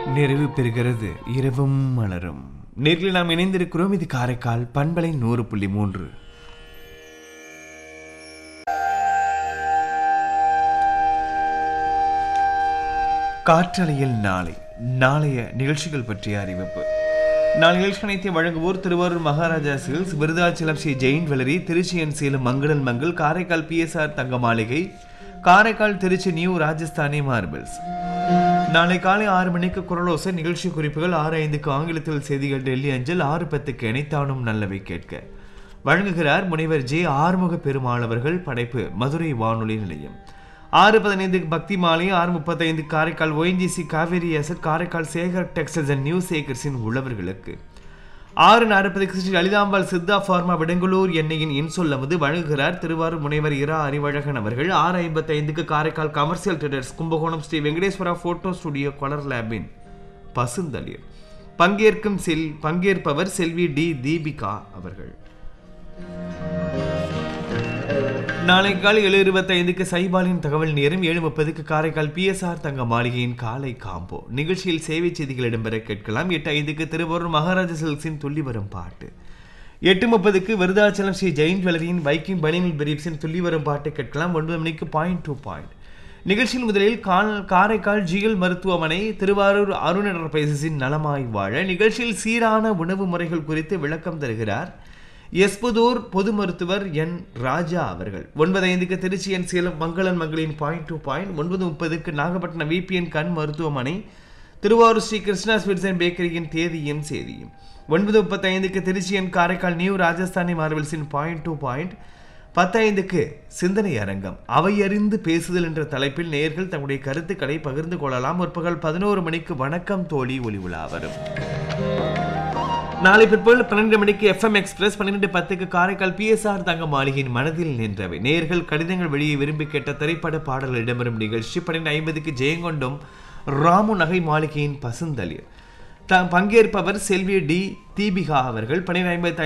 நிறைவு பெறுகிறது இரவும் மலரும் நேரில் நாம் இணைந்திருக்கிறோம் இது காரைக்கால் பண்பலை நூறு புள்ளி மூன்று காற்றலையில் நாளை நாளைய நிகழ்ச்சிகள் பற்றிய அறிவிப்பு நாளை நிகழ்ச்சி அனைத்தையும் வழங்குவோர் திருவாரூர் மகாராஜா சில்ஸ் விருதாச்சலம் ஸ்ரீ ஜெயின் வெலரி திருச்சி என் சேலம் மங்களன் மங்கள் காரைக்கால் பிஎஸ்ஆர் தங்க மாளிகை காரைக்கால் திருச்சி நியூ ராஜஸ்தானி மார்பிள்ஸ் நாளை காலை ஆறு மணிக்கு குரலோசை நிகழ்ச்சி குறிப்புகள் ஆறு ஐந்துக்கு ஆங்கிலத்தில் செய்திகள் டெல்லி அஞ்சல் ஆறு பத்துக்கு இணைத்தானும் நல்லவை கேட்க வழங்குகிறார் முனைவர் ஜே ஆறுமுக பெருமாள் அவர்கள் படைப்பு மதுரை வானொலி நிலையம் ஆறு பதினைந்துக்கு பக்தி மாலை ஆறு முப்பத்தைந்து Karaikal O N G C Cauvery asset Karaikal Sekar textiles and new சேகர்ஸின் உழவர்களுக்கு ஆறு நாற்பதுக்கு ஸ்ரீ லலிதாம்பாள் சித்தா ஃபார்மா விடங்கலூர் எண்ணெயின் இன்சொல் அமுது வழங்குகிறார் திருவாரூர் முனைவர் இரா அறிவழகன் அவர்கள் ஆறு ஐம்பத்தைந்துக்கு Karaikal commercial traders Kumbakonam Sri Venkateswara photo studio colour லேபின் பசுந்தளிர் பங்கேற்கும் செல் பங்கேற்பவர் செல்வி டி தீபிகா அவர்கள் நாளை காலை ஏழு இருபத்தைந்துக்கு சைபாலின் தகவல் நேரம் ஏழு முப்பதுக்கு காரைக்கால் பிஎஸ்ஆர் தங்க மாளிகையின் காலை காம்போ நிகழ்ச்சியில் சேவை செய்திகள் இடம்பெற கேட்கலாம் எட்டு ஐந்துக்கு திருவாரூர் மகாராஜா சில்க்ஸின் துள்ளி வரும் பாட்டு எட்டு முப்பதுக்கு விருதாச்சலம் ஸ்ரீ ஜெயின் ஜுவல்லரியின் வைக்கிங் பனியல் பிரீப்ஸின் துள்ளி வரும் பாட்டு கேட்கலாம் ஒன்பது மணிக்கு பாயிண்ட் டூ பாயிண்ட் நிகழ்ச்சியில் முதலில் கால் காரைக்கால் ஜிஎல் மருத்துவமனை திருவாரூர் அருண் என்டர்பிரைசஸின் நலமாய் வாழ நிகழ்ச்சியில் சீரான உணவு முறைகள் குறித்து விளக்கம் தருகிறார் எஸ்புதூர் பொது மருத்துவர் என் ராஜா அவர்கள் ஒன்பது ஐந்துக்கு திருச்சி என் சேலம் மங்களன் மங்களின் பாயிண்ட் டூ பாயிண்ட் ஒன்பது முப்பதுக்கு நாகப்பட்டினம் விபிஎன் கண் மருத்துவமனை திருவாரூர் ஸ்ரீ கிருஷ்ணா ஸ்வீட்ஸ் அண்ட் பேக்கரியின் தேதியும் செய்தியும் ஒன்பது முப்பத்தைந்துக்கு திருச்சி என் காரைக்கால் நியூ ராஜஸ்தானி மார்வல்ஸின் பாயிண்ட் டூ பாயிண்ட் பத்தைந்துக்கு சிந்தனை அரங்கம் அவையறிந்து பேசுதல் என்ற தலைப்பில் நேயர்கள் தங்களுடைய கருத்துக்களை பகிர்ந்து கொள்ளலாம் முற்பகல் பதினோரு மணிக்கு வணக்கம் தோழி ஒளி உலா வரும் நாளை பிற்பகல் பன்னெண்டு மணிக்கு எஃப்எம் எக்ஸ்பிரஸ் பன்னிரெண்டு பத்துக்கு காரைக்கால் பிஎஸ்ஆர் தங்க மாளிகையின் மனதில் நின்றவை நேர்கள் கடிதங்கள் வெளியே விரும்பி கேட்ட திரைப்பட பாடல்கள் இடம்பெறும் நிகழ்ச்சி பன்னிரெண்டு ஐம்பதுக்கு ஜெயங்கொண்டம் ராமு நகை மாளிகையின் பசுந்தளிர் த பங்கேற்பவர் செல்வி டி தீபிகா அவர்கள் பன்னிரெண்டு ஐம்பத்தி